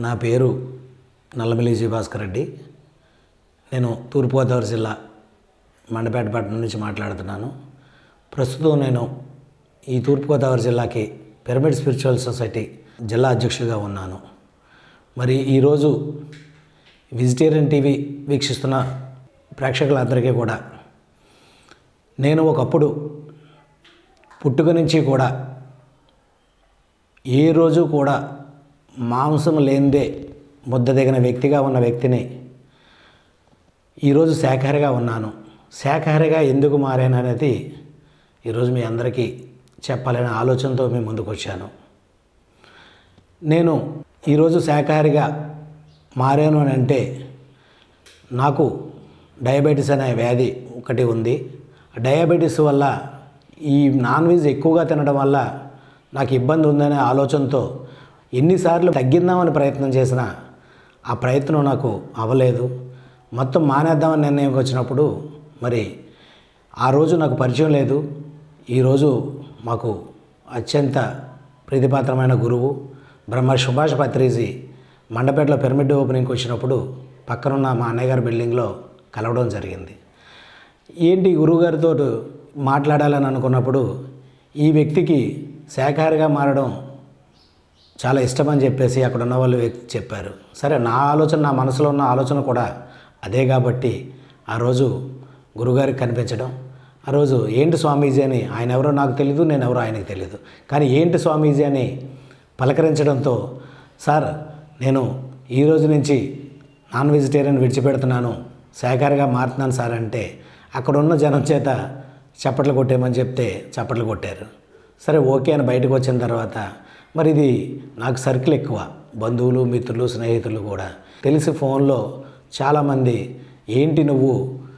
నా పేరు నల్లమిల్లి భాస్కర్ రెడ్డి నేను తూర్పుగోదావరి జిల్లా మండపేట పట్టణం నుంచి మాట్లాడుతున్నాను ప్రస్తుతం నేను ఈ తూర్పుగోదావరి జిల్లాకి పిరమిడ్ స్పిరిచువల్ సొసైటీ జిల్లా అధ్యక్షుడిగా ఉన్నాను మరి ఈరోజు వెజిటేరియన్ టీవీ వీక్షిస్తున్న ప్రేక్షకులందరికీ కూడా నేను ఒకప్పుడు పుట్టుక నుంచి కూడా ఏ రోజు కూడా మాంసం లేనిదే ముద్ద దిగిన వ్యక్తిగా ఉన్న వ్యక్తిని ఈరోజు శాఖాహారిగా ఉన్నాను శాఖాహారిగా ఎందుకు మారాను అనేది ఈరోజు మీ అందరికీ చెప్పాలనే ఆలోచనతో మీ ముందుకు వచ్చాను నేను ఈరోజు శాఖాహారిగా మారాను అని అంటే నాకు డయాబెటీస్ అనే వ్యాధి ఒకటి ఉంది డయాబెటీస్ వల్ల ఈ నాన్ వెజ్ ఎక్కువగా తినడం వల్ల నాకు ఇబ్బంది ఉందనే ఆలోచనతో ఎన్నిసార్లు తగ్గిందామని ప్రయత్నం చేసినా ఆ ప్రయత్నం నాకు అవ్వలేదు మొత్తం మానేద్దామని నిర్ణయం వచ్చినప్పుడు మరి ఆ రోజు నాకు పరిచయం లేదు ఈరోజు మాకు అత్యంత ప్రీతిపాత్రమైన గురువు బ్రహ్మ సుభాష్ పత్రిజీ మండపేటలో పిరమిడ్ ఓపెనింగ్కి వచ్చినప్పుడు పక్కనున్న మా అన్నయ్య గారి బిల్డింగ్లో కలవడం జరిగింది ఏంటి గురువుగారితో మాట్లాడాలని అనుకున్నప్పుడు ఈ వ్యక్తికి శాఖాహారిగా మారడం చాలా ఇష్టమని చెప్పేసి అక్కడ ఉన్న వాళ్ళు వ్యక్తి చెప్పారు సరే నా ఆలోచన నా మనసులో ఉన్న ఆలోచన కూడా అదే కాబట్టి ఆ రోజు గురుగారికి కనిపించడం ఆ రోజు ఏంటి స్వామీజీ అని ఆయన ఎవరో నాకు తెలియదు నేను ఎవరో ఆయనకు తెలియదు కానీ ఏంటి స్వామీజీ అని పలకరించడంతో సార్ నేను ఈ రోజు నుంచి నాన్ వెజిటేరియన్ విడిచిపెడుతున్నాను శాఖాహారిగా మారుతున్నాను సార్ అంటే అక్కడ ఉన్న జనం చేత చప్పట్లు కొట్టేయమని చెప్తే చప్పట్లు కొట్టారు సరే ఓకే అని బయటకు వచ్చిన తర్వాత మరి ఇది నాకు సర్కిల్ ఎక్కువ బంధువులు మిత్రులు స్నేహితులు కూడా తెలిసి ఫోన్లో చాలామంది ఏంటి నువ్వు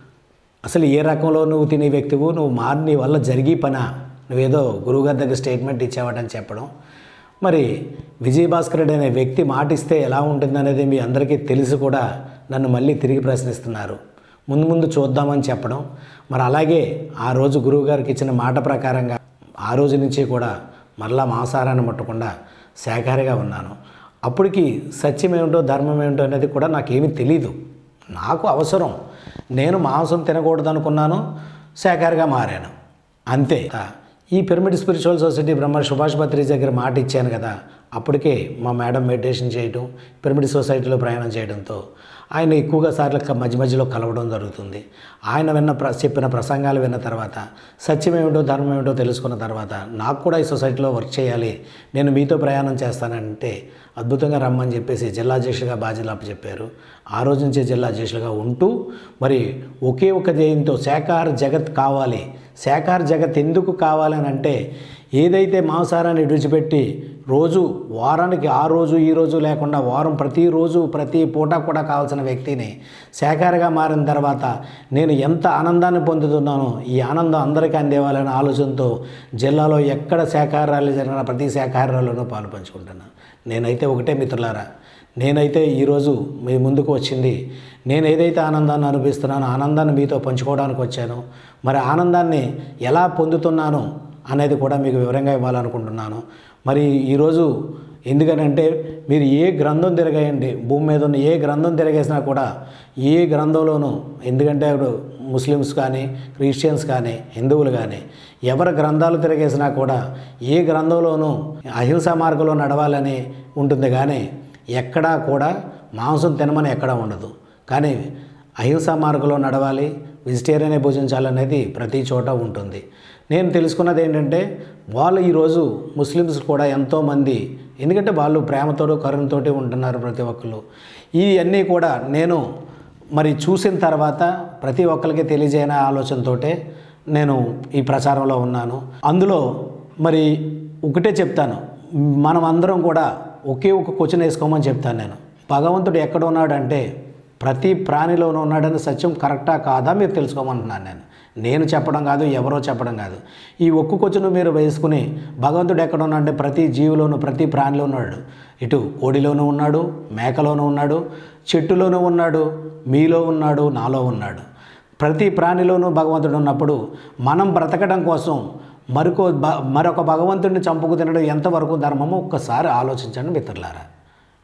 అసలు ఏ రకంలో నువ్వు తినే వ్యక్తివు నువ్వు మారి నీ వల్ల జరిగి పనా నువ్వేదో గురువుగారి దగ్గర స్టేట్మెంట్ ఇచ్చావటని చెప్పడం మరి విజయభాస్కర్ రెడ్డి అనే వ్యక్తి మాట ఇస్తే ఎలా ఉంటుందనేది మీ అందరికీ తెలిసి కూడా నన్ను మళ్ళీ తిరిగి ప్రశ్నిస్తున్నారు ముందు ముందు చూద్దామని చెప్పడం మరి అలాగే ఆ రోజు గురువుగారికి ఇచ్చిన మాట ప్రకారంగా ఆ రోజు నుంచి కూడా మరలా మాంసాహారాన్ని ముట్టకుండా శాఖాహారిగా ఉన్నాను అప్పటికి సత్యం ఏమిటో ధర్మం ఏమిటో అనేది కూడా నాకేమీ తెలీదు నాకు అవసరం నేను మాంసం తినకూడదు అనుకున్నాను శాఖాహారిగా మారాను అంతే ఈ pyramid spiritual society Brahma Subhash Patri దగ్గర మాట ఇచ్చాను కదా అప్పటికే మా మేడం మెడిటేషన్ చేయడం పిరమిడ్ సొసైటీలో ప్రయాణం చేయడంతో ఆయన ఎక్కువగా సార్లు క- మధ్య మధ్యలో కలవడం జరుగుతుంది ఆయన విన్న ప్ర చెప్పిన ప్రసంగాలు విన్న తర్వాత సత్యం ఏమిటో ధర్మం ఏమిటో తెలుసుకున్న తర్వాత నాకు కూడా ఈ సొసైటీలో వర్క్ చేయాలి నేను మీతో ప్రయాణం చేస్తానంటే అద్భుతంగా రమ్మని చెప్పేసి జిల్లా అధ్యక్షుడిగా బాధ్యతలు అప్పచెప్పారు ఆ రోజు నుంచే జిల్లా అధ్యక్షులుగా ఉంటూ మరి ఒకే ఒక ధ్యేయంతో శాఖాహార జగత్ కావాలి శాఖాహార జగత్ ఎందుకు కావాలని అంటే ఏదైతే మాంసాహారాన్ని విడిచిపెట్టి రోజు వారానికి ఆ రోజు ఈ రోజు లేకుండా వారం ప్రతిరోజు ప్రతి పూట కూడా కావాల్సిన వ్యక్తిని శాఖాహారిగా మారిన తర్వాత నేను ఎంత ఆనందాన్ని పొందుతున్నానో ఈ ఆనందం అందరికీ అందేవాలనే ఆలోచనతో జిల్లాలో ఎక్కడ శాఖాహారాలు జరిగిన ప్రతి శాఖాహారాల్లోనూ పాలు పంచుకుంటున్నాను నేనైతే ఒకటే మిత్రులారా నేనైతే ఈరోజు మీ ముందుకు వచ్చింది నేను ఏదైతే ఆనందాన్ని అనిపిస్తున్నానో ఆనందాన్ని మీతో పంచుకోవడానికి వచ్చాను మరి ఆనందాన్ని ఎలా పొందుతున్నాను అనేది కూడా మీకు వివరంగా ఇవ్వాలనుకుంటున్నాను మరి ఈరోజు ఎందుకనంటే మీరు ఏ గ్రంథం తిరగేయండి భూమి మీద ఉన్న ఏ గ్రంథం తిరగేసినా కూడా ఏ గ్రంథంలోనూ ఎందుకంటే ఇప్పుడు ముస్లిమ్స్ కానీ క్రిస్టియన్స్ కానీ హిందువులు కానీ ఎవరి గ్రంథాలు తిరగేసినా కూడా ఏ గ్రంథంలోనూ అహింసా మార్గంలో నడవాలని ఉంటుంది కానీ ఎక్కడా కూడా మాంసం తినమని ఎక్కడా ఉండదు కానీ అహింసా మార్గంలో నడవాలి వెజిటేరియనే భుజించాలనేది ప్రతి చోట ఉంటుంది నేను తెలుసుకున్నది ఏంటంటే వాళ్ళు ఈరోజు ముస్లిమ్స్ కూడా ఎంతోమంది ఎందుకంటే వాళ్ళు ప్రేమతోటి కరుణతోటి ఉంటున్నారు ప్రతి ఒక్కరు ఇవన్నీ కూడా నేను మరి చూసిన తర్వాత ప్రతి ఒక్కరికి తెలియజేయన ఆలోచనతోటే నేను ఈ ప్రచారంలో ఉన్నాను అందులో మరి ఒకటే చెప్తాను మనం అందరం కూడా ఒకే ఒక క్వశ్చన్ వేసుకోమని చెప్తాను నేను భగవంతుడు ఎక్కడ ఉన్నాడంటే ప్రతి ప్రాణిలోనూ ఉన్నాడని సత్యం కరెక్టా కాదా మీరు తెలుసుకోమంటున్నాను నేను నేను చెప్పడం కాదు ఎవరో చెప్పడం కాదు ఈ ఒక్క క్వశ్చన్ మీరు వేసుకుని భగవంతుడు ఎక్కడ ఉన్నాడంటే ప్రతి జీవిలోనూ ప్రతి ప్రాణిలో ఉన్నాడు ఇటు కోడిలోనూ ఉన్నాడు మేకలోనూ ఉన్నాడు చెట్టులోనూ ఉన్నాడు మీలో ఉన్నాడు నాలో ఉన్నాడు ప్రతి ప్రాణిలోనూ భగవంతుడు ఉన్నప్పుడు మనం బ్రతకడం కోసం మరొక భ- మరొక భగవంతుడిని చంపుకు తినడం ఎంతవరకు ధర్మమో ఒక్కసారి ఆలోచించండి మిత్రులారా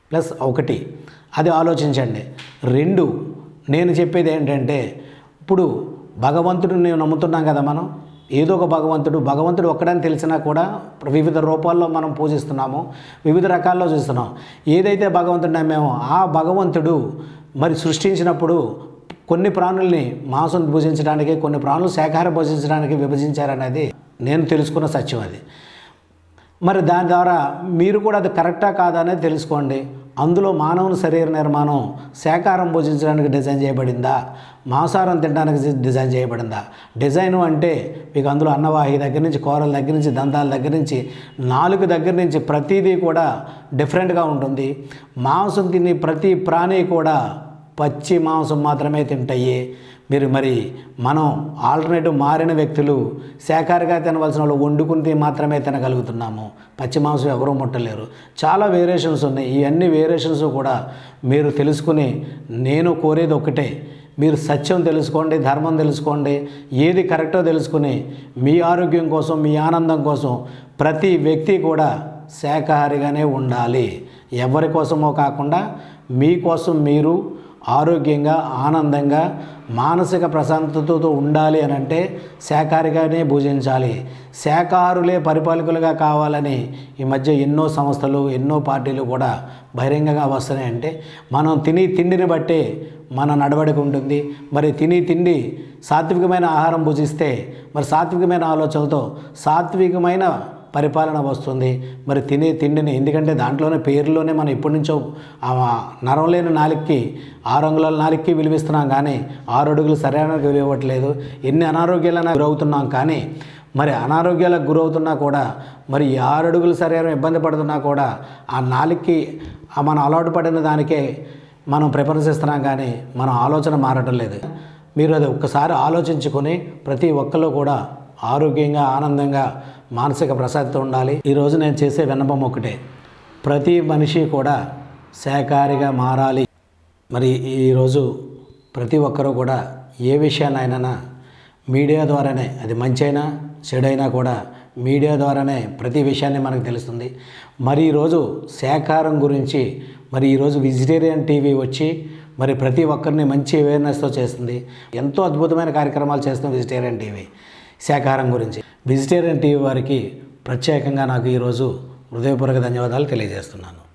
ప్లస్ ఒకటి అది ఆలోచించండి రెండు నేను చెప్పేది ఏంటంటే ఇప్పుడు భగవంతుడు నేను నమ్ముతున్నాం కదా మనం ఏదో ఒక భగవంతుడు భగవంతుడు ఒక్కడని తెలిసినా కూడా వివిధ రూపాల్లో మనం పూజిస్తున్నాము వివిధ రకాల్లో చూస్తున్నాం ఏదైతే భగవంతుడు నమ్మామో ఆ భగవంతుడు మరి సృష్టించినప్పుడు కొన్ని ప్రాణుల్ని మాంసం భుజించడానికి కొన్ని ప్రాణులు శాఖాహారం భుజించడానికి విభజించారనేది నేను తెలుసుకున్న సత్యం అది మరి దాని ద్వారా మీరు కూడా అది కరెక్టా కాదా అనేది తెలుసుకోండి అందులో మానవుని శరీర నిర్మాణం శాకాహారం భోజించడానికి డిజైన్ చేయబడిందా మాంసాహారం తినడానికి డి- డిజైన్ చేయబడిందా డిజైన్ అంటే మీకు అందులో అన్నవాహి దగ్గర నుంచి కూరల దగ్గర నుంచి దంతాల దగ్గర నుంచి నాలుగు దగ్గర నుంచి ప్రతిదీ కూడా డిఫరెంట్గా ఉంటుంది మాంసం తిని ప్రతి ప్రాణి కూడా పచ్చి మాంసం మాత్రమే తింటాయి మీరు మరి మనం ఆల్టర్నేటివ్ మారిన వ్యక్తులు శాఖాహారిగా తినవలసిన వాళ్ళు వండుకుని తిని మాత్రమే తినగలుగుతున్నాము పచ్చి మాంసం ఎవరూ ముట్టలేరు చాలా వేరియేషన్స్ ఉన్నాయి ఈ అన్ని వేరియేషన్స్ కూడా మీరు తెలుసుకుని నేను కోరేది ఒకటే మీరు సత్యం తెలుసుకోండి ధర్మం తెలుసుకోండి ఏది కరెక్టో తెలుసుకుని మీ ఆరోగ్యం కోసం మీ ఆనందం కోసం ప్రతి వ్యక్తి కూడా శాకాహారిగానే ఉండాలి ఎవరి కోసమో కాకుండా మీకోసం మీరు ఆరోగ్యంగా ఆనందంగా మానసిక ప్రశాంతతతో ఉండాలి అని అంటే శాకాహారిగానే భుజించాలి శాకాహారులే పరిపాలకులుగా కావాలని ఈ మధ్య ఎన్నో సంస్థలు ఎన్నో పార్టీలు కూడా బహిరంగంగా వస్తున్నాయంటే మనం తిని తిండిని బట్టే మన నడవడిక ఉంటుంది మరి తిని తిండి సాత్వికమైన ఆహారం భుజిస్తే మరి సాత్వికమైన ఆలోచనలతో సాత్వికమైన పరిపాలన వస్తుంది మరి తినే తిండిని ఎందుకంటే దాంట్లోనే పేరులోనే మనం ఎప్పటి నుంచో ఆ నరం లేని నాలుగుకి ఆరు అంగుళాల నాలుగుకి విలువిస్తున్నాం కానీ ఆరు అడుగులు సరైన విలువ ఇవ్వట్లేదు ఎన్ని అనారోగ్యాలైనా గురవుతున్నాం కానీ మరి అనారోగ్యాలకు గురవుతున్నా కూడా మరి ఈ ఆరు అడుగులు శరీరం ఇబ్బంది పడుతున్నా కూడా ఆ నాలుగుకి ఆ మనం అలవాటు పడిన దానికే మనం ప్రిఫరెన్స్ ఇస్తున్నాం కానీ మన ఆలోచన మారటం లేదు మీరు అది ఒక్కసారి ఆలోచించుకొని ప్రతి ఒక్కరు కూడా ఆరోగ్యంగా ఆనందంగా మానసిక ప్రశాంతత ఉండాలి ఈరోజు నేను చేసే విన్నపం ఒకటే ప్రతి మనిషి కూడా శాకాహారిగా మారాలి మరి ఈరోజు ప్రతి ఒక్కరూ కూడా ఏ విషయాన్నైనా మీడియా ద్వారానే అది మంచైనా చెడైనా కూడా మీడియా ద్వారానే ప్రతి విషయాన్ని మనకు తెలుస్తుంది మరి ఈరోజు శాకాహారం గురించి మరి ఈరోజు వెజిటేరియన్ టీవీ వచ్చి మరి ప్రతి ఒక్కరిని మంచి అవేర్నెస్తో చేస్తుంది ఎంతో అద్భుతమైన కార్యక్రమాలు చేస్తుంది వెజిటేరియన్ టీవీ శాకాహారం గురించి వెజిటేరియన్ టీవీ వారికి ప్రత్యేకంగా నాకు ఈరోజు హృదయపూర్వక ధన్యవాదాలు తెలియజేస్తున్నాను